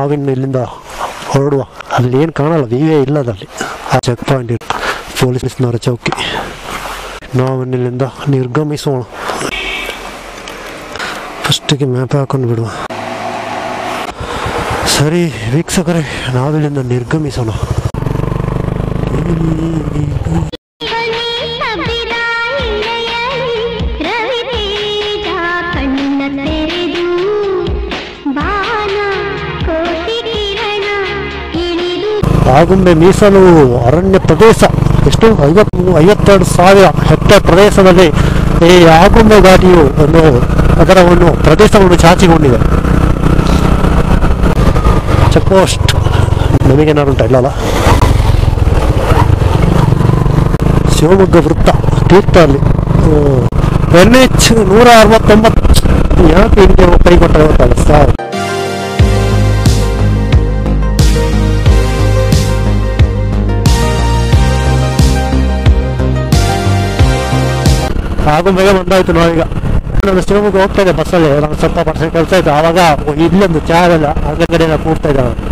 ನಾವಿನ್ನು ಇಲ್ಲಿಂದ ಹೊರಡುವ ಅಲ್ಲಿ ಏನು ಕಾಣಲ್ಲ ವಿವೇ ಇಲ್ಲ ಅದಲ್ಲಿ ಆ ಚೆಕ್ ಪಾಯಿಂಟ್ ಇರುತ್ತೆ ಪೊಲೀಸ್ನವರ ಚೌಕಿ ನಾವಿನ್ನು ಇಲ್ಲಿಂದ ನಿರ್ಗಮಿಸೋಣ ಫಸ್ಟಿಗೆ ಮ್ಯಾಪ್ ಹಾಕೊಂಡು ಬಿಡುವ ಸರಿ ವೀಕ್ಷಕರೇ ನಾವಿಲ್ಲಿಂದ ನಿರ್ಗಮಿಸೋಣ ರವಿತೇಜ ಕಣ್ಣ ತೆರೆದು ಬಾನ ಕೋಟಿ ಕಿರಣ ಇಳಿದು ಆಗುಂಬೆ ಮೀಸಲು ಅರಣ್ಯ ಪ್ರದೇಶ ಎಷ್ಟು ಐವತ್ತು ಐವತ್ತೆರಡು ಸಾವಿರ ಹೆಕ್ಟೇರ್ ಪ್ರದೇಶದಲ್ಲಿ ಈ ಆಗುಂಬೆ ಘಾಟಿಯು ಒಂದು ಅದರ ಒಂದು ಪ್ರದೇಶವನ್ನು ಚಾಚಿಕೊಂಡಿದೆ ಚೆಕ್ ಪೋಸ್ಟ್ ನಮಗೇನಾರು ಉಂಟ ಇಲ್ಲಲ್ಲ ಶಿವಮೊಗ್ಗ ವೃತ್ತ ತೀರ್ಥಹಳ್ಳಿ ಎನ್ ಎಚ್ ನೂರ ಅರವತ್ತೊಂಬತ್ತು ಯಾಕೆ ಹಿಂಗೆ ಕೈ ಕೊಟ್ಟ ಗೊತ್ತಲ್ಲ ಸಾರ್ ಆಗುಂಬೆಗೆ ಬಂದಾಯ್ತು ನಾವೀಗ ನಾನು ಶಿವಮೊಗ್ಗ ಹೋಗ್ತಾ ಇದ್ದೆ ಬಸ್ಸಲ್ಲಿ ನಾನು ಸ್ವಲ್ಪ ಪರ್ಸೆಂಟ್ ಕೆಲಸ ಇತ್ತು ಆವಾಗ ಇಲ್ಲೊಂದು ಚಹಾ ಎಲ್ಲ ಅಂಗಡಿ ಎಲ್ಲ ಕೂಡ್ತಾ ಇದ್ದೆ ನಾನು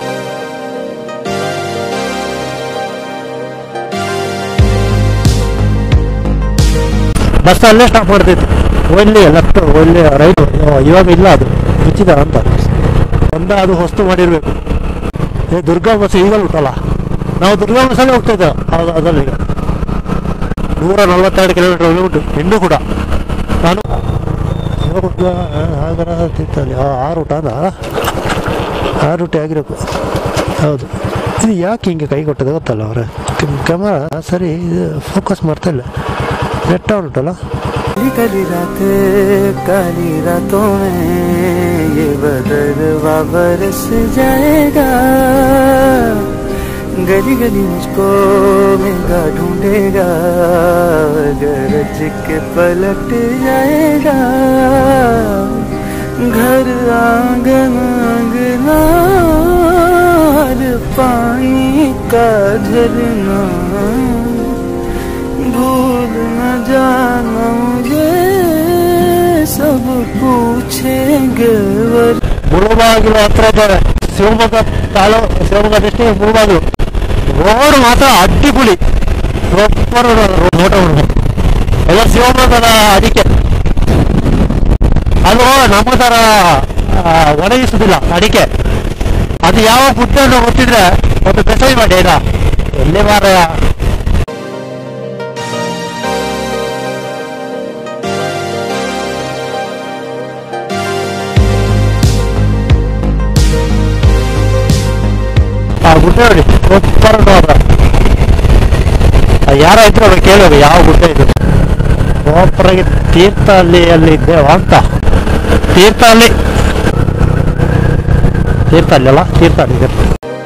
ಬಸ್ ಅಲ್ಲೇ ಸ್ಟಾಪ್ ಮಾಡ್ತಿತ್ತು ಒಳ್ಳೆ ಲೆಫ್ಟ್ ಒಳ್ಳೆ ರೈಟ್ ಇವಾಗ ಇಲ್ಲ ಅದು ಮುಚ್ಚಿದ ಅಂತ ಒಂದ ಅದು ಹೊಸ್ತು ಮಾಡಿರ್ಬೇಕು ಏ ದುರ್ಗಾ ಬಸ್ ಈಗಲೂ ಉಂಟಲ್ಲ ನಾವು ದುರ್ಗಾ ಬಸ್ಸಲ್ಲಿ ಹೋಗ್ತಾ ಇದ್ದೇವೆ ಅದು ಅದರಲ್ಲಿ ನೂರ ನಲವತ್ತೆರಡು ಕಿಲೋಮೀಟರ್ ಉಂಟು ಇನ್ನೂ ಕೂಡ ನಾನು ಶಿವಮೊಗ್ಗ ಸಾಗರ ತೀರ್ಥಹಳ್ಳಿ ಆ ಆ ರೂಟ್ ಅದ ಆ ರೂಟೇ ಆಗಿರಬೇಕು ಹೌದು ಇದು ಯಾಕೆ ಹಿಂಗೆ ಕೈ ಕೊಟ್ಟದೆ ಗೊತ್ತಲ್ಲ ಅವರ ಕ್ಯಾಮರಾ ಸರಿ ಇದು ಫೋಕಸ್ ಮಾಡ್ತಾ ಇಲ್ಲ ನೆಟ್ಟ ಉಂಟಲ್ಲ काली काली रातें काली रातों में ये बदलवा बरस जाएगा गली गली मुझको मेगा ढूंढेगा गरज के पलट जाएगा घर आंगन आंगना हर पानी का झरना भूल न जाना मुझे सब पूछेंगे वर ಮುಳುಬಾಗಿಲು ಹತ್ರ ಇದ್ದಾರೆ ಶಿವಮೊಗ್ಗ ತಾಲೂ ಶಿವಮೊಗ್ಗ ಡಿಸ್ಟಿಕ್ ಮುಳುಬಾಗಿಲು ರೋಡ್ ಮಾತ್ರ ಅಡ್ಡಿಪುಳಿ ಸೂಪರ್ ನೋಟ ನೋಡ್ಬೇಕು ಎಲ್ಲ ಶಿವಮೊಗ್ಗದ ಅಡಿಕೆ ಅದು ನಮ್ಮ ಥರ ಆ, ಒಣಗಿಸುದಿಲ್ಲ ಅಡಿಕೆ ಅದು ಯಾವ ಬುದ್ಧ ಅಂತ ಗೊತ್ತಿದ್ರೆ ಒಂದು ಮೆಸೇಜ್ ಮಾಡಿ ಆಯ್ತಾ ಎಲ್ಲಿ ಮಾರಾಯ ಆ ಗುಡ್ಡೆ ನೋಡಿ ಸೂಪರ್ ನೋಡ್ರ ಯಾರ ಇದ್ರು ಅವ್ರು ಕೇಳೋದು ಯಾವ ಗುಡ್ಡೆ ಇದು ಸೂಪರ್ ಆಗಿ ತೀರ್ಥಹಳ್ಳಿ ಅಲ್ಲಿ ಇದ್ದೇವ ಅಂತ ತೀರ್ಥಹಳ್ಳಿ ತೀರ್ಥಹಳ್ಳಿ ಅಲ್ಲ ತೀರ್ಥಹಳ್ಳಿ ಇದೆ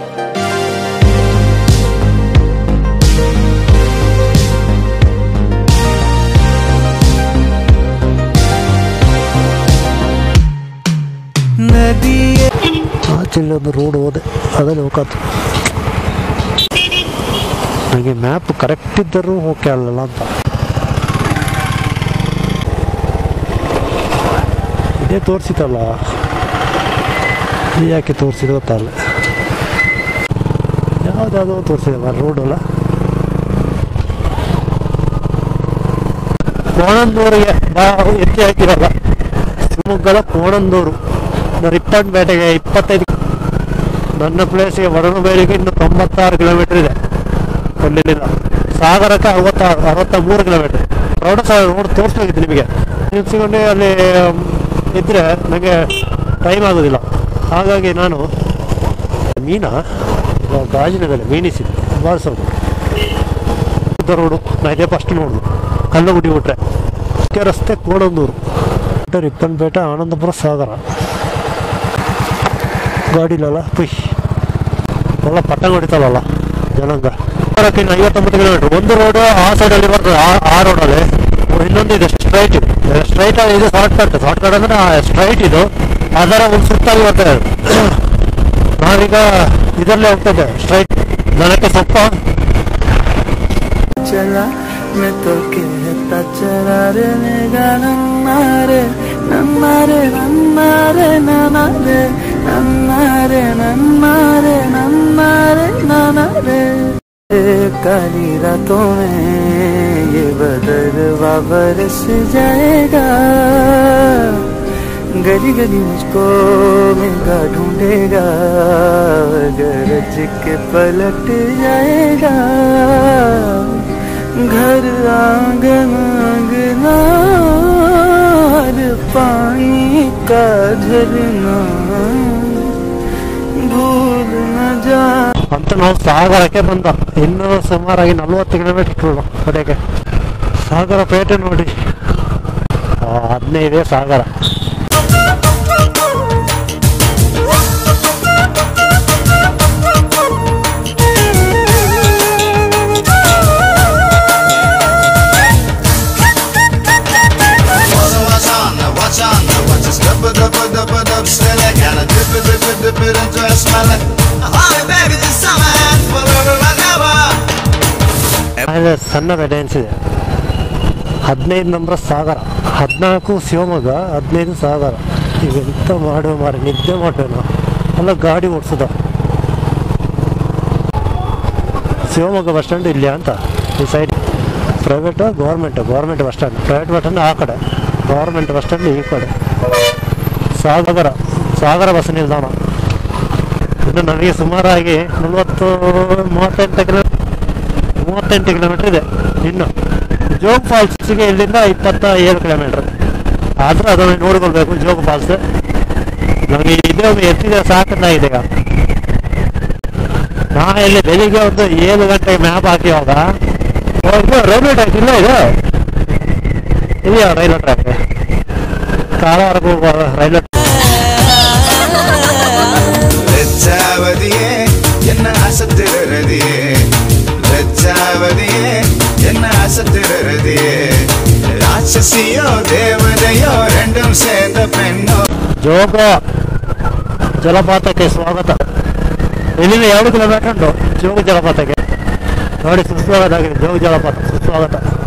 नदी ಆಚೆಲ್ಲಿ ಒಂದು ರೋಡ್ ಹೋದೆ ಅದಲ್ಲಿ ಹೋಗತ್ತು ನನಗೆ ಮ್ಯಾಪ್ ಕರೆಕ್ಟ್ ಇದ್ದರೂ ಓಕೆ ಅಲ್ಲಲ್ಲ ಅಂತ ಇದೇ ತೋರಿಸಿತಲ್ಲ ಇದು ಯಾಕೆ ತೋರಿಸಿದ ಗೊತ್ತಲ್ಲ ಯಾವುದಾದ್ರು ತೋರಿಸಿದೆ ರೋಡ್ ಅಲ್ಲ ಕೋಣಂದೂರಿಗೆ ಬಾ ಎತ್ತಿ ಹಾಕಿರಲ್ಲ ಶಿವಮೊಗ್ಗದ ಕೋಣಂದೂರು ರಿಪ್ಪನ್ಪೇಟೆಗೆ ಇಪ್ಪತ್ತೈದು ನನ್ನ ಪ್ಲೇಸಿಗೆ ವಡನಬೇರಿಗೆ ಇನ್ನು ತೊಂಬತ್ತಾರು ಕಿಲೋಮೀಟರ್ ಇದೆ ಕೊಲ್ಲಿಂದ ಸಾಗರಕ್ಕೆ ಅರವತ್ತಾರು ಅರವತ್ತ ಮೂರು ಕಿಲೋಮೀಟರ್ ಪ್ರೌಢ ರೋಡ್ ತೋರಿಸ್ಬೇಕಿತ್ತು ನಿಮಗೆ ನಿಲ್ಸಿಕೊಂಡು ಅಲ್ಲಿ ಮ್, ಇದ್ರೆ ನನಗೆ ಟೈಮ್ ಆಗೋದಿಲ್ಲ ಹಾಗಾಗಿ ನಾನು ಮೀನಾ ಇವಾಗ ಗಾಜಿನ ಬೆಲೆ ಮೀನಿಸಿದ್ದು ಬಾರಿಸೋದು ಉದ್ದ ರೋಡು ನಾ ಇದೇ ಫಸ್ಟ್ ನೋಡುದು ಕಲ್ಲುಗುಡಿ ಬಿಟ್ರೆ ಮುಖ್ಯ ರಸ್ತೆ ಕೋಡಂದೂರು ರಿಪ್ಪನ್ಪೇಟೆ ಆನಂದಪುರ ಸಾಗರ ಗಾಡಿಲಲ್ಲ ಪುಯ್ ಎಲ್ಲ ಪಟ್ಟಂಗ ಹೊಡಿತಾವಲ್ಲ ಜನಾಂಗ ಬರೋಕೆ ಇನ್ನು ಐವತ್ತೊಂಬತ್ತು ಕಿಲೋಮೀಟರ್ ಒಂದು ರೋಡು ಆ ಸೈಡಲ್ಲಿ ಬರ್ತದೆ ಆ- ಆ ರೋಡಲ್ಲಿ ಇನ್ನೊಂದು ಇದೆ ಸ್ಟ್ರೈಟ್ ಸ್ಟ್ರೈಟ್ ಇದು ಶಾರ್ಟ್ ಕಟ್ ಶಾರ್ಟ್ ಕಟ್ ಅಂದ್ರೆ ಸ್ಟ್ರೈಟ್ ಇದು ಅದರ ಒಂದು ಸುತ್ತಾಗಿ ಬರ್ತದೆ ಅದು. ನಾವೀಗ ಇದರಲ್ಲೇ ಹೋಗ್ತದೆ ಸ್ಟ್ರೈಟ್ ನನಗೆ ಸ್ವಲ್ಪ चला मैं तो कहता चला रे नेगा नन्ना रे नन्ना रे नन्ना रे नन्ना रे नन्ना रे वाली रातों में ये बदलवा बरस जाएगा गली गली मुझको मेरा ढूंढेगा गरज के पलट जाएगा घर आंगन आंगना हर पानी का झरना भूल न जा ಅಂತ ನಾವು ಸಾಗರಕ್ಕೆ ಬಂದ ಇನ್ನೂ ಸುಮಾರಾಗಿ ನಲ್ವತ್ತು ಕಿಲೋಮೀಟರ್ ಕಡೆಗೆ ಸಾಗರ ಪೇಟೆ ನೋಡಿ ಆ, ಹದಿನೈದೇ ಸಾಗರ Watch on, watch on, watch us dub dub dub dub still I gotta dip it dip it dip it until I smell it. Honey baby this summer and forever and ever. ಆಮೇಲೆ ಸಣ್ಣದ dance ಇದೆ ಹದಿನೈದು number ಸಾಗರ ಹದಿನಾಲ್ಕು ಶಿವಮೊಗ್ಗ ಹದಿನೈದು ಸಾಗರ ಇವೆಂತ ಮಾಡುವ ಮಾರಿ ನಿದ್ದೆ ಮಾಡ್ತೇವೆ ನಾವು ಅಲ್ಲ ಗಾಡಿ ಓಡಿಸೋದ ಶಿವಮೊಗ್ಗ ಬಸ್ ಸ್ಟ್ಯಾಂಡ್ ಇಲ್ಲಿ ಅಂತ ಈ side private government government bus stand private bus stand ಆ ಕಡೆ ಗೌರ್ಮೆಂಟ್ ಬಸ್ ಸ್ಟ್ಯಾಂಡ್ ಈ ಕಡೆ ಸಾಗರ ಸಾಗರ ಬಸ್ ನಿಲ್ದಾಣ ಇನ್ನು ನನಗೆ ಸುಮಾರಾಗಿ ನಲವತ್ತು ಮೂವತ್ತೆಂಟು ಕಿಲೋ ಮೂವತ್ತೆಂಟು ಕಿಲೋಮೀಟರ್ ಇದೆ ಇನ್ನು ಜೋಗ್ ಫಾಲ್ಸ್ಗೆ ಇಲ್ಲಿಂದ ಇಪ್ಪತ್ತ ಏಳು ಕಿಲೋಮೀಟರ್ ಆದರೂ ಅದನ್ನು ನೋಡ್ಕೊಳ್ಬೇಕು ಜೋಗ್ ಫಾಲ್ಸ್ ನಮಗೆ ಇದೇ ಒಂದು ಎತ್ತಿದೆ ಸಾಕನ್ನಾಗಿದೆ ಈಗ ನಾ ಇಲ್ಲಿ ಬೆಳಿಗ್ಗೆ ಒಂದು ಏಳು ಗಂಟೆಗೆ ಮ್ಯಾಪ್ ಹಾಕಿವಾಗ ಓ, ಇದು ರೈಲ್ವೆ ಟ್ರ್ಯಾಕ್ ಇಲ್ಲ ಇದು ಇದೆಯಾ ರೈಲ್ವೆ ಟ್ರ್ಯಾಕ್ ಕಾರವಾರಕ್ಕೆ ಹೋಗುವ ರೈಲ್ವೆ லட்சாவதியே என்ன அசத்திரதியே லட்சாவதியே என்ன அசத்திரதியே ராட்சசியோ தேவதையோ ரெண்டும் சேர்ந்த பெண்ணோ ಜೋಗ ಜಲಪಾತಕ್ಕೆ ಸ್ವಾಗತ ಇಲ್ಲಿಂದ ಎರಡು ಕಿಲೋಮೀಟರ್ ಉಂಟು ಜೋಗ ಜಲಪಾತಕ್ಕೆ ನೋಡಿ ಸುಸ್ವಾಗತ ಆಗಿದೆ ಜೋಗ ಜಲಪಾತ ಸುಸ್ವಾಗತ